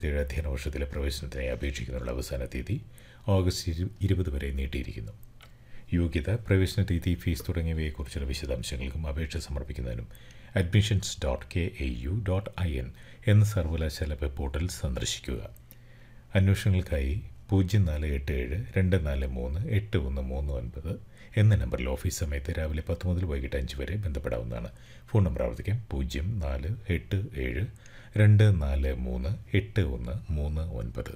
ഏഴ് അധ്യയന വർഷത്തിലെ പ്രവേശനത്തിനായി അപേക്ഷിക്കുന്നതിനുള്ള അവസാന തീയതി ഓഗസ്റ്റ് ഇരു- ഇരുപത് വരെ നീട്ടിയിരിക്കുന്നു യോഗ്യത പ്രവേശന തീയതി ഫീസ് തുടങ്ങിയവയെക്കുറിച്ചുള്ള വിശദാംശങ്ങൾക്കും അപേക്ഷ സമർപ്പിക്കുന്നതിനും admissions dot K A U dot I N എന്ന സർവകലാശാല വെബ് പോർട്ടൽ സന്ദർശിക്കുക അന്വേഷണങ്ങൾക്കായി പൂജ്യം നാല് എട്ട് ഏഴ് രണ്ട് നാല് മൂന്ന് എട്ട് ഒന്ന് മൂന്ന് ഒൻപത് എന്ന നമ്പറിൽ ഓഫീസ് സമയത്ത് രാവിലെ പത്ത് മുതൽ വൈകിട്ട് അഞ്ച് വരെ ബന്ധപ്പെടാവുന്നതാണ് ഫോൺ നമ്പർ ആവർത്തിക്കാം പൂജ്യം നാല് എട്ട് ഏഴ് രണ്ട് നാല് മൂന്ന് എട്ട് ഒന്ന് മൂന്ന് ഒൻപത്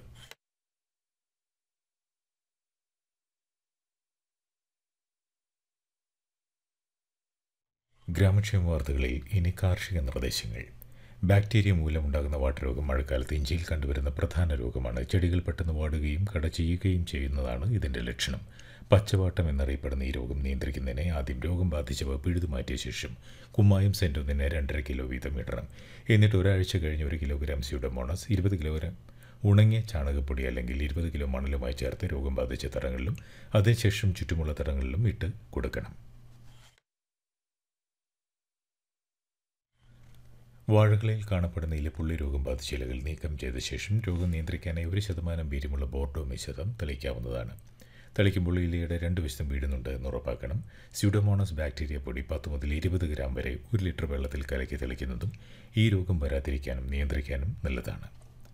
ഗ്രാമക്ഷേമ വാർത്തകളിൽ ഇനി കാർഷിക നിർദ്ദേശങ്ങൾ ബാക്ടീരിയ മൂലമുണ്ടാകുന്ന വാട്ടരോഗം മഴക്കാലത്ത് ഇഞ്ചിയിൽ കണ്ടുവരുന്ന പ്രധാന രോഗമാണ് ചെടികൾ പെട്ടെന്ന് വാടുകയും കടചെയ്യുകയും ചെയ്യുന്നതാണ് ഇതിൻ്റെ ലക്ഷണം പച്ചവാട്ടം എന്നറിയപ്പെടുന്ന ഈ രോഗം നിയന്ത്രിക്കുന്നതിന് ആദ്യം രോഗം ബാധിച്ചവ പിഴുതു മാറ്റിയ ശേഷം കുമ്മായം സെൻറ്റൊന്നിന് രണ്ടര കിലോ വീതം ഇടണം എന്നിട്ട് ഒരാഴ്ച കഴിഞ്ഞ് ഒരു കിലോഗ്രാം സ്യൂഡോമോണസ് ഇരുപത് കിലോഗ്രാം ഉണങ്ങിയ ചാണകപ്പൊടി അല്ലെങ്കിൽ ഇരുപത് കിലോ മണലുമായി ചേർത്ത് രോഗം ബാധിച്ച തടങ്ങളിലും അതിനുശേഷം ചുറ്റുമുള്ള തടങ്ങളിലും ഇട്ട് കൊടുക്കണം വാഴകളിൽ കാണപ്പെടുന്ന ഇലപ്പുള്ളി രോഗം ബാധിച്ച ഇലകൾ നീക്കം ചെയ്ത ശേഷം രോഗം നിയന്ത്രിക്കാനായി ഒരു ശതമാനം വീര്യമുള്ള ബോർഡോ മിശ്രിതം തളിക്കാവുന്നതാണ് തളിക്കുമ്പോൾ ഇലയുടെ രണ്ട് വശത്തും വീഴുന്നുണ്ട് എന്ന് ഉറപ്പാക്കണം സ്യൂഡോമോണസ് ബാക്ടീരിയ പൊടി പത്ത് മുതൽ ഇരുപത് ഗ്രാം വരെ ഒരു ലിറ്റർ വെള്ളത്തിൽ കലക്കി തെളിക്കുന്നതും ഈ രോഗം വരാതിരിക്കാനും നിയന്ത്രിക്കാനും നല്ലതാണ്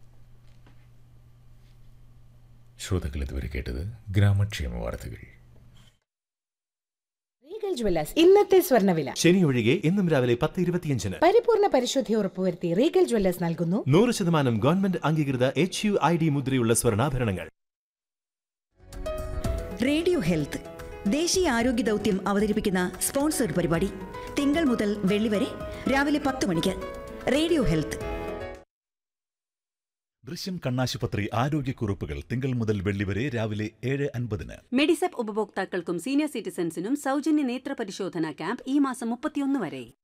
ശ്രോതാക്കൾ ഇതുവരെ കേട്ടത് ഗ്രാമക്ഷേമ വാർത്തകൾ റീഗൽ ജ്വല്ലേഴ്സ് ഇന്നത്തെ സ്വർണ്ണവില ശനി ഒഴികെ ഇന്നും രാവിലെ പത്ത് ഇരുപത്തിയഞ്ചിന് പരിപൂർണ പരിശുദ്ധി ഉറപ്പുവരുത്തി റീഗൽ ജ്വല്ലേഴ്സ് നൽകുന്നു നൂറ് ശതമാനം ഗവൺമെന്റ് അംഗീകൃത എച്ച് യു ഐ ഡി മുദ്രയുള്ള സ്വർണ്ണാഭരണങ്ങൾ റേഡിയോ ഹെൽത്ത് ദേശീയ ആരോഗ്യ ദൗത്യം അവതരിപ്പിക്കുന്ന സ്പോൺസർഡ് പരിപാടി തിങ്കൾ മുതൽ വെള്ളി വരെ രാവിലെ പത്ത് മണിക്ക് റേഡിയോ ഹെൽത്ത് ദൃശ്യം കണ്ണാശുപത്രി ആരോഗ്യക്കുറിപ്പുകൾ തിങ്കൾ മുതൽ വെള്ളി വരെ രാവിലെ ഏഴ് അൻപതിന് മെഡിസെപ്പ് ഉപഭോക്താക്കൾക്കും സീനിയർ സിറ്റിസൺസിനും സൗജന്യ നേത്ര പരിശോധന ക്യാമ്പ് ഈ മാസം മുപ്പത്തിയൊന്ന് വരെ